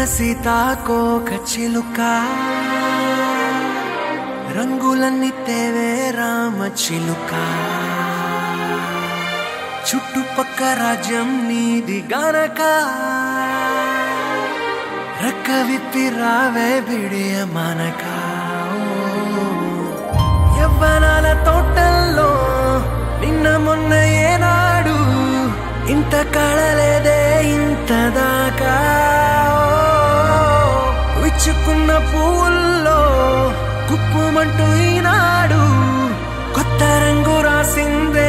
సీతాకోక చిలుక రంగులన్నీ తేవే రామ చిలుక చుట్టుపక్క రాజ్యం నీది గనక రక్క విప్పి రావే బిడియ మనక యవ్వనాల తోటల్లో నిన్న మొన్న ఏనాడు ఇంత కళలేదే ఇంత దాకా విచ్చుకున్న పువ్వుల్లో కుప్పుమంటూ ఈనాడు కొత్త రంగు రాసిందే